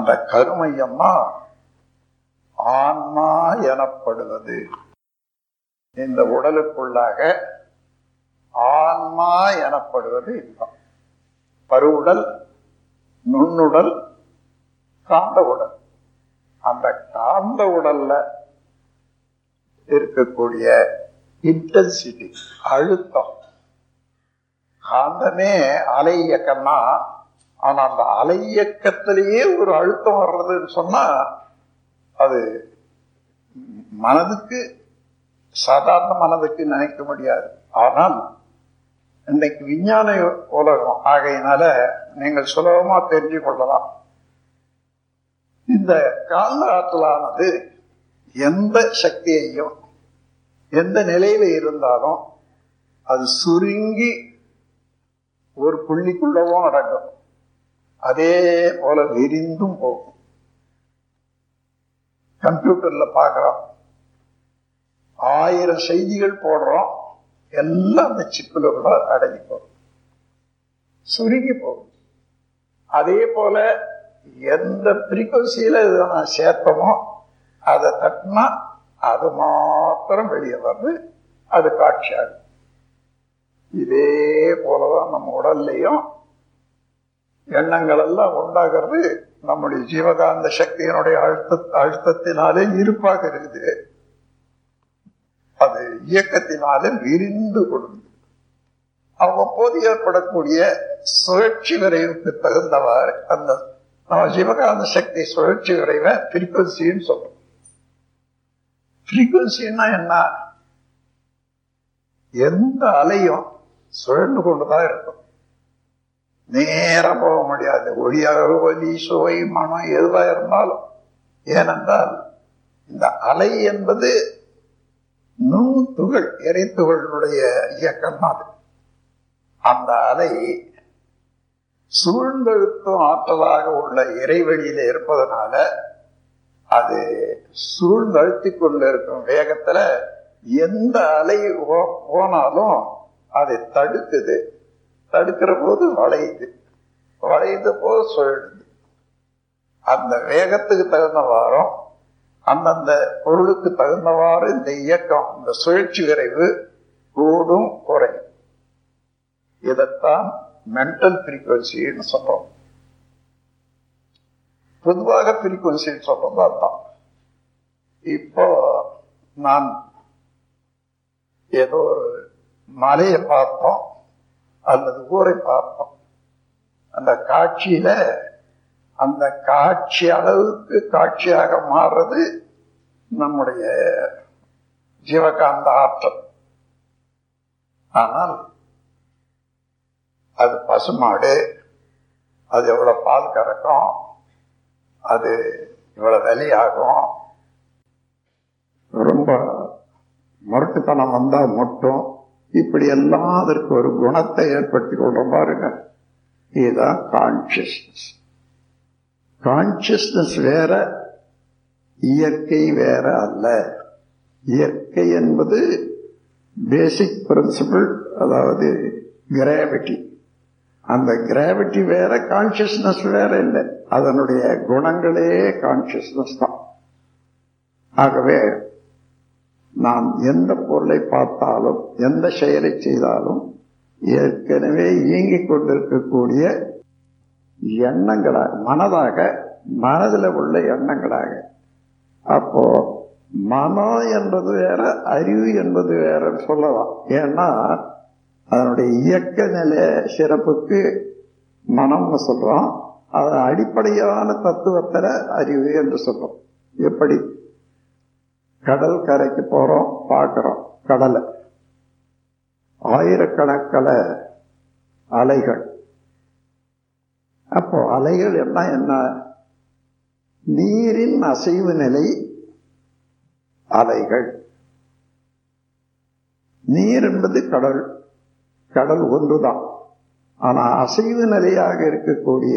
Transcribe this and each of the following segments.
அந்த கருமையம்தான் ஆன்மா எனப்படுவது இந்த உடலுக்குள்ளாக ஆன்மா எனப்படுவது இதுதான் பருவுடல் நுண்ணுடல் காந்த உடல் அந்த காந்த உடல்ல இருக்கக்கூடிய இன்டென்சிட்டி அழுத்தம் காந்தமே அலை இயக்கம்னா ஆனா அந்த அலை இயக்கத்திலேயே ஒரு அழுத்தம் வர்றதுன்னு சொன்னா அது மனதுக்கு சாதாரண மனதுக்கு நினைக்க முடியாது ஆனால் இன்னைக்கு விஞ்ஞான உலகம் ஆகையினால நீங்கள் சுலபமா தெரிஞ்சு கொள்ளலாம் இந்த காந்த ஆற்றலானது எந்த சக்தியையும் எந்த நிலையில இருந்தாலும் அது சுருங்கி ஒரு புள்ளிக்குள்ளவும் அடங்கும் அதே போல விரிந்தும் போகும் கம்ப்யூட்டர்ல பாக்குறோம் ஆயிரம் செய்திகள் போடுறோம் எல்லாம் அந்த சிப்பில் கூட அடங்கி போகும் சுருங்கி போகும் அதே போல எந்த பிரிகோசியில நான் சேர்த்தமோ அதை தட்டினா அது மாத்திரம் வெளியே வந்து அது காட்சியாகும் இதே போலதான் நம்ம உடல்லையும் எண்ணங்கள் எல்லாம் உண்டாகிறது நம்முடைய ஜீவகாந்த சக்தியினுடைய அழுத்த அழுத்தத்தினாலே இருப்பாக இருக்குது அது இயக்கத்தினாலே விரிந்து கொடுக்குது அவ்வப்போது ஏற்படக்கூடிய சுழற்சி விரைவுக்கு தகுந்தவாறு அந்த நம்ம ஜீவகாந்த சக்தி சுழற்சி விரைவை பிரிக்வன்சின்னு சொல்றோம் பிரிக்வன்சின்னா என்ன எந்த அலையும் சுழன்று கொண்டுதான் இருக்கும் நேரம் போக முடியாது ஒளியாக ஒலி சுவை மனம் எதுவா இருந்தாலும் ஏனென்றால் இந்த அலை என்பது நுண் துகள் இறைத்துகளுடைய இயக்கம் அது அந்த அலை சூழ்ந்தெழுத்தும் ஆற்றலாக உள்ள இறைவெளியில இருப்பதனால அது சூழ்ந்தழுத்தி கொண்டு இருக்கும் வேகத்துல எந்த அலை போனாலும் அதை தடுக்குது தடுக்கிற போது வளையுது வளையுத போது சுழலுது அந்த வேகத்துக்கு தகுந்தவாறும் அந்தந்த பொருளுக்கு தகுந்தவாறு இந்த இயக்கம் இந்த சுழற்சி விரைவு கூடும் குறையும் இதைத்தான் மென்டல் ஃப்ரீக்வன்சின்னு சொல்றோம் பொதுவாக ஃப்ரீக்வன்சின்னு சொல்றது அதுதான் இப்போ நான் ஏதோ ஒரு மலையை பார்த்தோம் அல்லது ஊரை பார்த்தோம் அந்த காட்சியில அந்த காட்சி அளவுக்கு காட்சியாக மாறுறது நம்முடைய ஜீவகாந்த ஆற்றல் ஆனால் அது பசுமாடு அது எவ்வளவு பால் கறக்கும் அது இவ்வளவு விலையாகும் ரொம்ப முரட்டுத்தனம் வந்தா மட்டும் இப்படி எல்லாம் அதற்கு ஒரு குணத்தை ஏற்படுத்தி கொள்ற பாருங்க இதுதான் கான்சியஸ்னஸ் கான்சியஸ்னஸ் வேற இயற்கை வேற அல்ல இயற்கை என்பது பேசிக் பிரின்சிபிள் அதாவது கிராவிட்டி அந்த கிராவிட்டி வேற கான்சியஸ்னஸ் வேற இல்லை அதனுடைய குணங்களே கான்சியஸ்னஸ் தான் ஆகவே நாம் எந்த பொருளை பார்த்தாலும் எந்த செயலை செய்தாலும் ஏற்கனவே இயங்கிக் கொண்டிருக்கக்கூடிய எண்ணங்களாக மனதாக மனதில் உள்ள எண்ணங்களாக அப்போ மனம் என்பது வேற அறிவு என்பது வேற சொல்லலாம் ஏன்னா அதனுடைய இயக்க நிலை சிறப்புக்கு மனம்னு சொல்றோம் அதன் அடிப்படையான தத்துவத்துல அறிவு என்று சொல்றோம் எப்படி கடல் கரைக்கு போறோம் பார்க்கிறோம் கடலை ஆயிரக்கணக்கில் அலைகள் அப்போ அலைகள் என்ன என்ன நீரின் அசைவு நிலை அலைகள் நீர் என்பது கடல் கடல் ஒன்றுதான் ஆனா அசைவு நிலையாக இருக்கக்கூடிய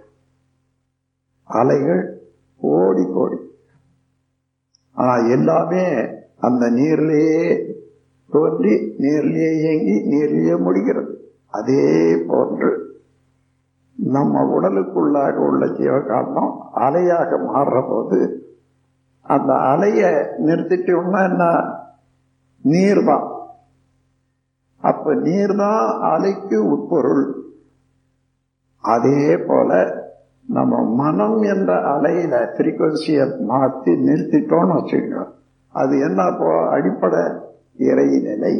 அலைகள் கோடி கோடி ஆனா எல்லாமே அந்த நீர்லேயே தோன்றி நீர்லேயே இயங்கி நீர்லேயே முடிகிறது அதே போன்று நம்ம உடலுக்குள்ளாக உள்ள ஜீவகாந்தம் அலையாக மாறுற போது அந்த அலைய நிறுத்திட்டோம்னா என்ன நீர் தான் அப்ப நீர் தான் அலைக்கு உட்பொருள் அதே போல நம்ம மனம் என்ற அலையில ஃப்ரீக்குவன்சியை மாற்றி நிறுத்திட்டோம்னு வச்சுக்கோங்க அது என்ன இப்போ அடிப்படை இறைநிலை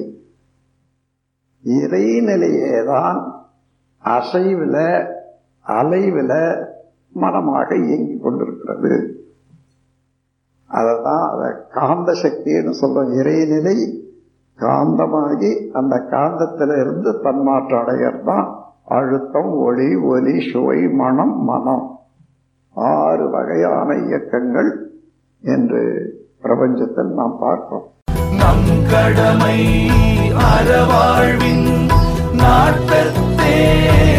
இறைநிலையே தான் அசைவில் அலைவில் மனமாக இயங்கிக் கொண்டிருக்கிறது அததான் அதை காந்த சக்தின்னு சொல்றோம் இறைநிலை காந்தமாகி அந்த காந்தத்தில இருந்து தன்மாற்றம் அடைகிறது தான் அழுத்தம் ஒளி ஒலி சுவை மனம் மனம் ஆறு வகையான இயக்கங்கள் என்று பிரபஞ்சத்தில் நாம் பார்க்கிறோம் நம் கடமை அறவாழ்வின் நாட்டத்தே